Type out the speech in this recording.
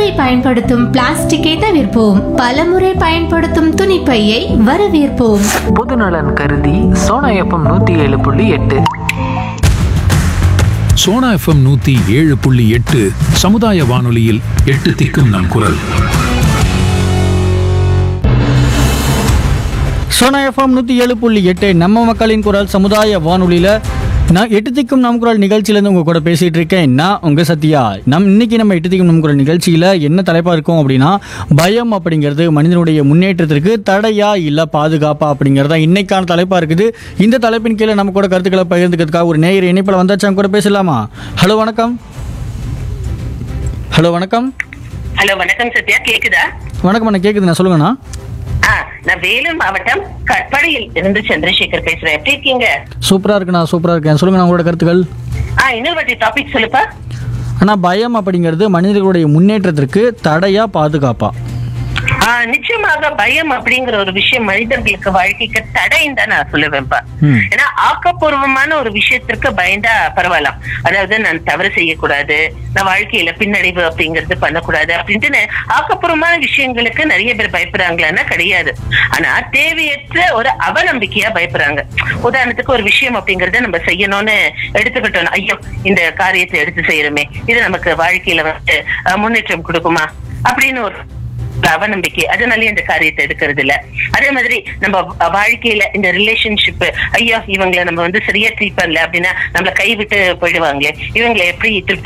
இருமுறை பயன்படுத்தும் பிளாஸ்டிக்கை தவிர்ப்போம் பலமுறை பயன்படுத்தும் துணிப்பையை வரவேற்போம் பொதுநலன் கருதி சோனா எஃப்எம் நூத்தி ஏழு புள்ளி எட்டு சோனா எஃப்எம் நூத்தி ஏழு புள்ளி எட்டு சமுதாய வானொலியில் எட்டு திக்கும் நம் குரல் சோனா எஃப்எம் நூற்றி ஏழு புள்ளி எட்டு நம்ம மக்களின் குரல் சமுதாய வானொலியில் நான் எட்டு திக்கும் நம் குரல் நிகழ்ச்சியிலேருந்து உங்கள் கூட பேசிகிட்டு இருக்கேன் நான் உங்கள் சத்யா நம் இன்னைக்கு நம்ம எட்டு திக்கும் நம் குரல் நிகழ்ச்சியில் என்ன தலைப்பாக இருக்கும் அப்படின்னா பயம் அப்படிங்கிறது மனிதனுடைய முன்னேற்றத்திற்கு தடையா இல்லை பாதுகாப்பா அப்படிங்கிறது தான் இன்னைக்கான தலைப்பாக இருக்குது இந்த தலைப்பின் கீழே நம்ம கூட கருத்துக்களை பகிர்ந்துக்கிறதுக்காக ஒரு நேயர் இணைப்பில் வந்தாச்சு அவங்க கூட பேசலாமா ஹலோ வணக்கம் ஹலோ வணக்கம் ஹலோ வணக்கம் சத்யா கேக்குதா வணக்கம் அண்ணா கேட்குது நான் சொல்லுங்கண்ணா ஆ நான் வேலூர் மாவட்டம் கட்பாடியில் இருந்து சந்திரசேகர் பேசுறேன் எப்படி இருக்கீங்க சூப்பராக இருக்குண்ணா சூப்பராக இருக்கேன் சொல்லுங்கண்ணா உங்களோட கருத்துக்கள் ஆ இன்னொரு வாட்டி டாபிக் சொல்லுப்பா ஆனால் பயம் அப்படிங்கிறது மனிதர்களுடைய முன்னேற்றத்திற்கு தடையா பாதுகாப்பா ஆ, நிச்சயமாக பயம் அப்படிங்கிற ஒரு விஷயம் மனிதர்களுக்கு வாழ்க்கைக்கு தடைன்னு தான் நான் சொல்லுவேன்ப்பா ம். ஏன்னா ஆக்கப்பூர்வமான ஒரு விஷயத்திற்கு பயந்தா பரவாயில்லாம் அதாவது நான் தவறு செய்யக்கூடாது நான் வாழ்க்கையில பின்னடைவு அப்படிங்கிறது பண்ணக்கூடாது அப்படின்ட்டு ஆக்கப்பூர்வமான விஷயங்களுக்கு நிறைய பேர் பயப்படுறாங்களான்னா கிடையாது ஆனா தேவையற்ற ஒரு அவநம்பிக்கையா பயப்படுறாங்க உதாரணத்துக்கு ஒரு விஷயம் அப்படிங்கறத நம்ம செய்யணும்னு எடுத்துக்கிட்டோம் ஐயோ இந்த காரியத்தை எடுத்து செய்யறோமே இது நமக்கு வாழ்க்கையில வந்து அஹ், முன்னேற்றம் கொடுக்குமா அப்படின்னு ஒரு அவநம்பிக்கை அதனாலயே இந்த காரியத்தை எடுக்கிறது இல்ல அதே மாதிரி நம்ம வ- வாழ்க்கையில இந்த ரிலேஷன்ஷிப் ஐயா இவங்களை நம்ம வந்து சரியா ட்ரீட் பண்ணல அப்படின்னா நம்மள கைவிட்டு போயிடுவாங்களே இவங்களை எப்படி திருப்தி